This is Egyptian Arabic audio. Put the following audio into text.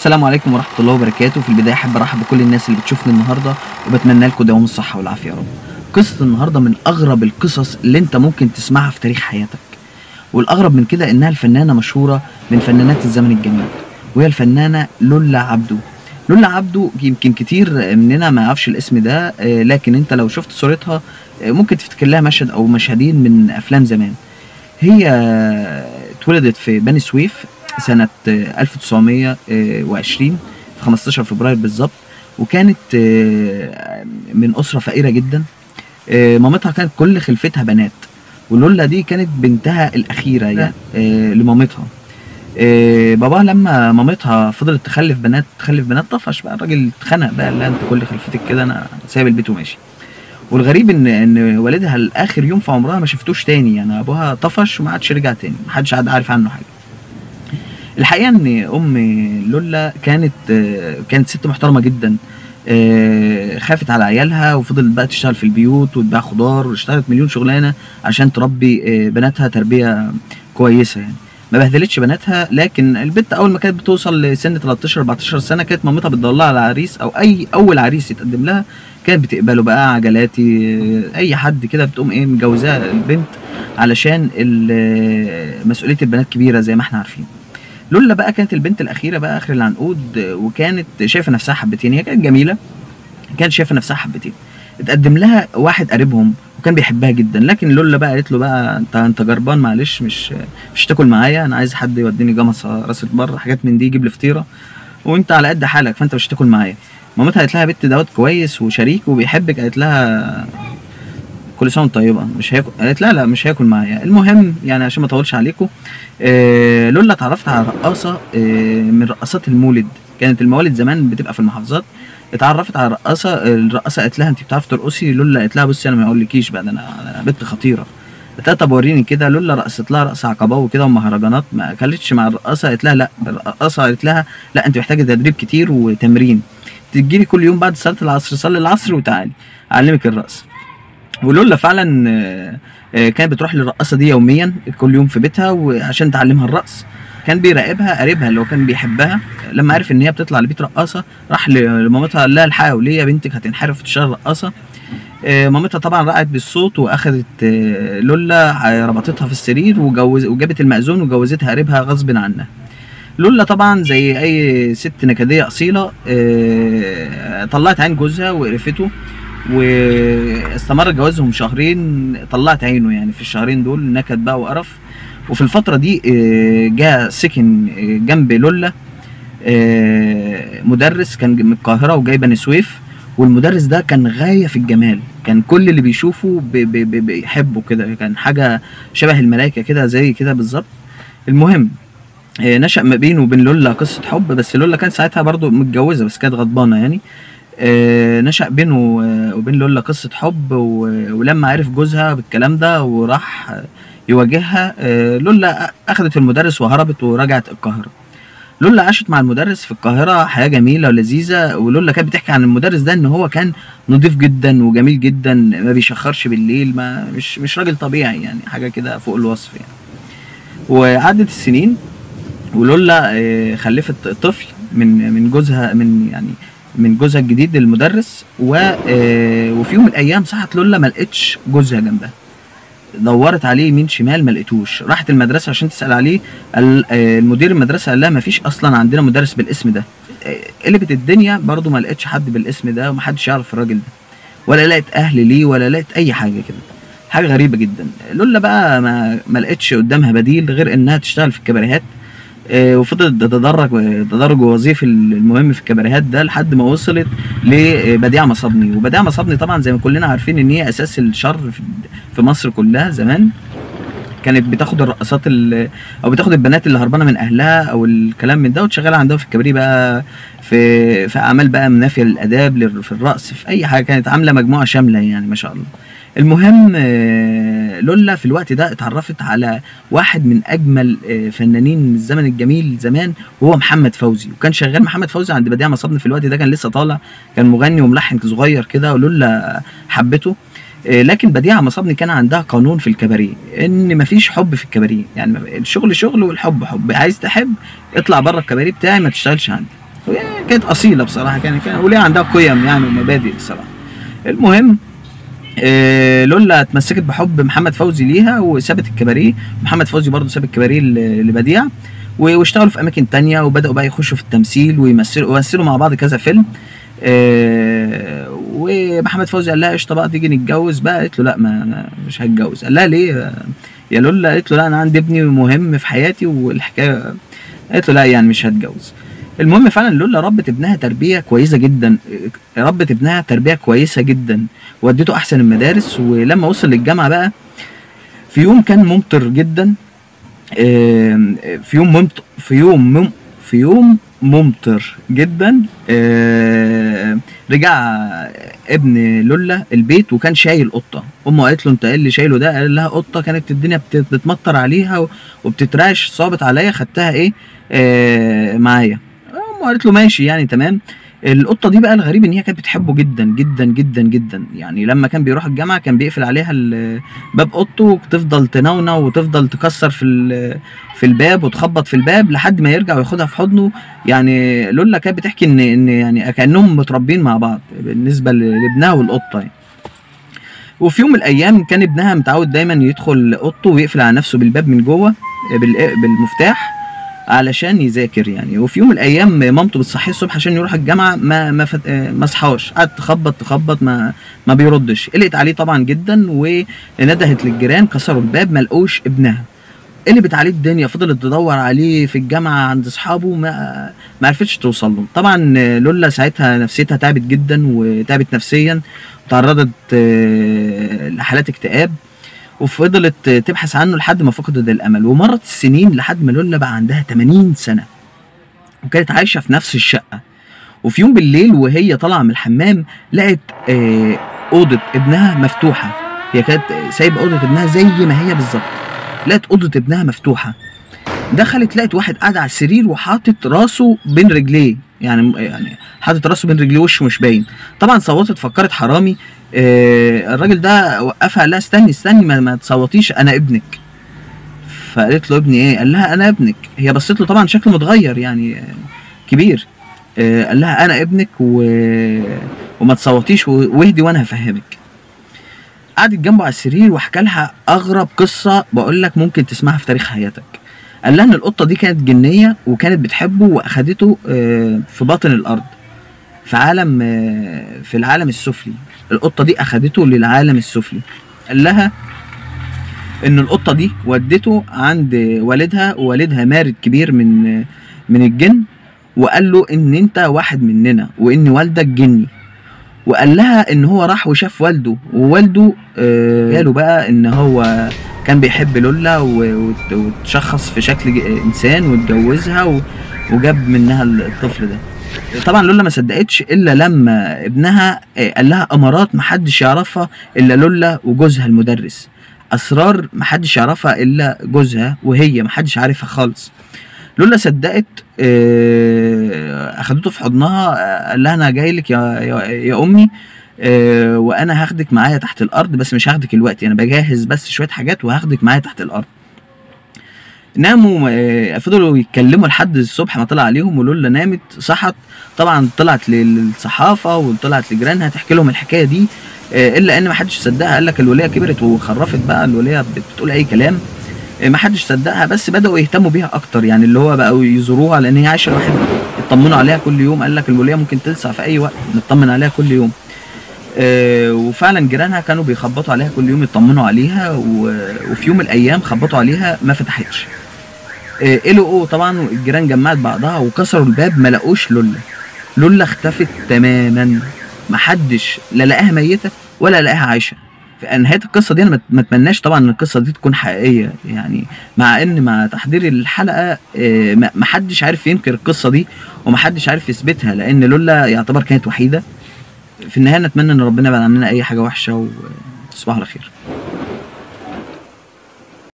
السلام عليكم ورحمة الله وبركاته في البداية أحب أرحب بكل الناس اللي بتشوفني النهاردة وبتمنى لكم دوام الصحة والعافية يا رب قصة النهاردة من أغرب القصص اللي أنت ممكن تسمعها في تاريخ حياتك والأغرب من كده إنها الفنانة مشهورة من فنانات الزمن الجميل وهي الفنانة لولا عبدو لولا عبدو يمكن كتير مننا ما يعرفش الاسم ده آه، لكن انت لو شفت صورتها آه، ممكن تفتكر لها مشهد او مشهدين من افلام زمان هي آه، اتولدت في بني سويف سنة آه، 1920 في 15 فبراير بالظبط وكانت آه، من أسرة فقيرة جدا آه، مامتها كانت كل خلفتها بنات ولولا دي كانت بنتها الأخيرة يعني آه، لمامتها آه، باباها لما مامتها فضلت تخلف بنات تخلف بنات طفش بقى الراجل اتخنق بقى لا انت كل خلفتك كده انا سايب البيت وماشي والغريب ان ان والدها لاخر يوم في عمرها ما شفتوش تاني يعني ابوها طفش وما عادش رجع تاني ما حدش عاد عارف عنه حاجه الحقيقه ان ام لولا كانت آه، كانت ست محترمه جدا آه، خافت على عيالها وفضلت بقى تشتغل في البيوت وتبيع خضار واشتغلت مليون شغلانه عشان تربي آه، بناتها تربيه كويسه يعني ما بهدلتش بناتها لكن البنت اول ما كانت بتوصل لسن 13 14 سنه كانت مامتها بتدور لها على عريس او اي اول عريس يتقدم لها كانت بتقبله بقى عجلاتي آه، اي حد كده بتقوم ايه مجوزاها البنت علشان ال- آه، مسؤوليه البنات كبيره زي ما احنا عارفين لولا بقى كانت البنت الاخيره بقى اخر العنقود آه، وكانت شايفه نفسها حبتين هي كانت جميله كانت شايفه نفسها حبتين اتقدم لها واحد قريبهم وكان بيحبها جدا لكن لولا بقى قالت له بقى انت انت جربان معلش مش مش تاكل معايا انا عايز حد يوديني جمصه راس البر حاجات من دي يجيب لي فطيره وانت على قد حالك فانت مش هتاكل معايا مامتها قالت لها يا بنت دوت كويس وشريك وبيحبك قالت لها كل سنه وانت طيبه مش هياكل قالت لا لا مش هياكل معايا المهم يعني عشان ما اطولش عليكم آه لولا اتعرفت على رقاصه آه من رقاصات المولد كانت الموالد زمان بتبقى في المحافظات اتعرفت على رقاصه الرقاصه قالت لها انت بتعرفي ترقصي لولا قالت لها بصي انا ما اقولكيش بقى ده انا أنا بنت خطيره قالت لها طب وريني كده لولا رقصت لها رقص عقباوي كده ومهرجانات ما كلتش مع الرقاصه قالت لها لا الرقاصه قالت لها لا انت محتاجه تدريب كتير وتمرين تجيلي كل يوم بعد صلاه العصر صلي العصر وتعالي اعلمك الرقص ولولا فعلا آه، آه، كانت بتروح للرقاصه دي يوميا كل يوم في بيتها وعشان تعلمها الرقص كان بيراقبها قريبها اللي هو كان بيحبها لما عرف ان هي بتطلع لبيت رقاصه راح ل- لمامتها قال لها الحقي وليه يا بنتك هتنحرف وتشتغل رقاصه آه، مامتها طبعا رقعت بالصوت واخدت آه، لولا آه، ربطتها في السرير وجوز وجابت المأذون وجوزتها قريبها غصب عنها لولا طبعا زي اي ست نكديه اصيله آه، طلعت عين جوزها وقرفته واستمر جوازهم شهرين طلعت عينه يعني في الشهرين دول نكد بقى وقرف وفي الفترة دي آه، جاء سكن آه، جنب لولا آه، مدرس كان من القاهرة وجاي بني سويف والمدرس ده كان غاية في الجمال كان كل اللي بيشوفه بي- بي- بي- بيحبه كده كان حاجة شبه الملائكة كده زي كده بالظبط المهم آه، نشأ ما بينه وبين لولا قصة حب بس لولا كانت ساعتها برضو متجوزة بس كانت غضبانة يعني آه، نشأ بينه آه، وبين لولا قصة حب و- ولما عرف جوزها بالكلام ده وراح آه، يواجهها آه، لولا أخدت المدرس وهربت ورجعت القاهرة لولا عاشت مع المدرس في القاهرة حياة جميلة ولذيذة ولولا كانت بتحكي عن المدرس ده ان هو كان نضيف جدا وجميل جدا ما بيشخرش بالليل ما مش مش راجل طبيعي يعني حاجة كده فوق الوصف يعني وعدت السنين ولولا آه، خلفت طفل من من جوزها من يعني من جوزها الجديد المدرس و آه، وفي يوم من الايام صحت لولا ما لقتش جوزها جنبها دورت عليه يمين شمال ما لقيتوش راحت المدرسه عشان تسال عليه قال آه، المدير المدرسه قال لها ما فيش اصلا عندنا مدرس بالاسم ده آه، قلبت الدنيا برضو ما لقتش حد بالاسم ده ومحدش يعرف الراجل ده ولا لقيت اهل ليه ولا لقيت اي حاجه كده حاجه غريبه جدا لولا بقى ما ما لقتش قدامها بديل غير انها تشتغل في الكباريهات آه، وفضلت تتدرج تدرج وظيفي المهم في الكباريهات ده لحد ما وصلت لبديعه مصابني وبديعه مصابني طبعا زي ما كلنا عارفين ان هي اساس الشر في- في مصر كلها زمان كانت بتاخد الرقصات ال- او بتاخد البنات اللي هربانه من اهلها او الكلام من ده وتشغلها عندها في الكباريه بقى في في اعمال بقى منافيه للاداب لل- في الرقص في اي حاجه كانت عامله مجموعه شامله يعني ما شاء الله المهم آه، لولا في الوقت ده اتعرفت على واحد من اجمل آه، فنانين الزمن الجميل زمان وهو محمد فوزي وكان شغال محمد فوزي عند بديع مصابني في الوقت ده كان لسه طالع كان مغني وملحن صغير كده ولولا حبته آه، لكن بديعه مصابني كان عندها قانون في الكباريه ان مفيش حب في الكباريه يعني الشغل شغل والحب حب عايز تحب اطلع بره الكباريه بتاعي ما تشتغلش عندي وهي كانت اصيله بصراحه كان كان وليه عندها قيم يعني ومبادئ بصراحه المهم آه، لولا اتمسكت بحب محمد فوزي ليها وسابت الكباريه محمد فوزي برضه ساب الكباريه ل- لبديع و- واشتغلوا في اماكن تانية وبداوا بقى يخشوا في التمثيل ويمثلوا ويمثلوا مع بعض كذا فيلم آه، ومحمد فوزي قال لها قشطه بقى تيجي نتجوز بقى قالت له لا ما ما- مش هتجوز قال لها ليه آه، يا لولا قالت له لا انا عندي ابني مهم في حياتي والحكايه قالت له لا يعني مش هتجوز المهم فعلا لولا ربت ابنها تربيه كويسه جدا ربت ابنها تربيه كويسه جدا وديته احسن المدارس ولما وصل للجامعه بقى في يوم كان ممطر جدا آم، في يوم ممطر في يوم مم في يوم ممطر جدا آم، رجع ابن لولا البيت وكان شايل قطه امه قالت له انت ايه اللي شايله ده قال لها قطه كانت الدنيا بت- بتمطر عليها و- وبتترعش صابت عليا خدتها ايه آه معايا امه قالت له ماشي يعني تمام القطه دي بقى الغريب ان هي كانت بتحبه جدا جدا جدا جدا يعني لما كان بيروح الجامعه كان بيقفل عليها ال- باب اوضته وتفضل تنونة وتفضل تكسر في ال- في الباب وتخبط في الباب لحد ما يرجع وياخدها في حضنه يعني لولا كانت بتحكي ان ان يعني كانهم متربين مع بعض بالنسبه ل- لابنها والقطه يعني وفي يوم من الايام كان ابنها متعود دايما يدخل اوضته ويقفل على نفسه بالباب من جوه بال- بالمفتاح علشان يذاكر يعني وفي يوم من الايام مامته بتصحيه الصبح عشان يروح الجامعه ما ما فت... آه، ما صحاش قعدت تخبط تخبط ما ما بيردش قلقت عليه طبعا جدا وندهت للجيران كسروا الباب ما لقوش ابنها قلبت عليه الدنيا فضلت تدور عليه في الجامعه عند اصحابه ما ما عرفتش توصل له طبعا آه، لولا ساعتها نفسيتها تعبت جدا وتعبت نفسيا وتعرضت آه، لحالات اكتئاب وفضلت تبحث عنه لحد ما فقدت الامل ومرت السنين لحد ما لولا بقى عندها 80 سنه وكانت عايشه في نفس الشقه وفي يوم بالليل وهي طالعه من الحمام لقت آه، اوضه ابنها مفتوحه هي كانت سايبه اوضه ابنها زي ما هي بالظبط لقت اوضه ابنها مفتوحه دخلت لقت واحد قاعد على السرير وحاطط راسه بين رجليه يعني يعني حاطط راسه بين رجليه وشه مش باين طبعا صوتت فكرت حرامي آه الراجل ده وقفها قال لها استني استني ما, ما تصوتيش انا ابنك فقالت له ابني ايه قال لها انا ابنك هي بصت له طبعا شكله متغير يعني آه، كبير آه قال لها انا ابنك و... وما تصوتيش و- واهدي وانا هفهمك قعدت جنبه على السرير وحكى لها اغرب قصه بقول لك ممكن تسمعها في تاريخ حياتك قال لها ان القطه دي كانت جنيه وكانت بتحبه واخدته آه، في باطن الارض في عالم آه، في العالم السفلي القطه دي اخدته للعالم السفلي قال لها ان القطه دي ودته عند والدها ووالدها مارد كبير من من الجن وقال له ان انت واحد مننا وان والدك جني وقال لها ان هو راح وشاف والده ووالده آه، قالوا بقى ان هو كان بيحب لولا و- وت- وتشخص في شكل ج- انسان واتجوزها و- وجاب منها الطفل ده طبعا لولا ما صدقتش الا لما ابنها آه، قال لها امارات محدش يعرفها الا لولا وجوزها المدرس اسرار محدش يعرفها الا جوزها وهي محدش عارفها خالص لولا صدقت آه، اخدته في حضنها آه، قال لها انا جاي لك يا, يا, يا امي آه، وانا هاخدك معايا تحت الارض بس مش هاخدك الوقت انا بجهز بس شويه حاجات وهاخدك معايا تحت الارض ناموا آه، فضلوا يتكلموا لحد الصبح ما طلع عليهم ولولا نامت صحت طبعا طلعت للصحافه وطلعت لجيرانها تحكي لهم الحكايه دي آه، الا ان ما حدش صدقها قال لك الوليه كبرت وخرفت بقى الوليه بتقول اي كلام آه، ما حدش صدقها بس بداوا يهتموا بيها اكتر يعني اللي هو بقوا يزوروها لان هي عايشه لوحدها يطمنوا عليها كل يوم قال لك الوليه ممكن تلسع في اي وقت نطمن عليها كل يوم آه، وفعلا جيرانها كانوا بيخبطوا عليها كل يوم يطمنوا عليها و- وفي يوم من الايام خبطوا عليها ما فتحتش آه، لقوا طبعا الجيران جمعت بعضها وكسروا الباب ما لقوش لولا لولا اختفت تماما محدش لا لقاها ميته ولا لقاها عايشه في نهايه القصه دي انا ما- ما اتمناش طبعا ان القصه دي تكون حقيقيه يعني مع ان مع تحضير الحلقه آه، ما ما حدش عارف ينكر القصه دي وما حدش عارف يثبتها لان لولا يعتبر كانت وحيده في النهايه نتمنى ان ربنا يبعد عننا اي حاجه وحشه وتصبحوا على خير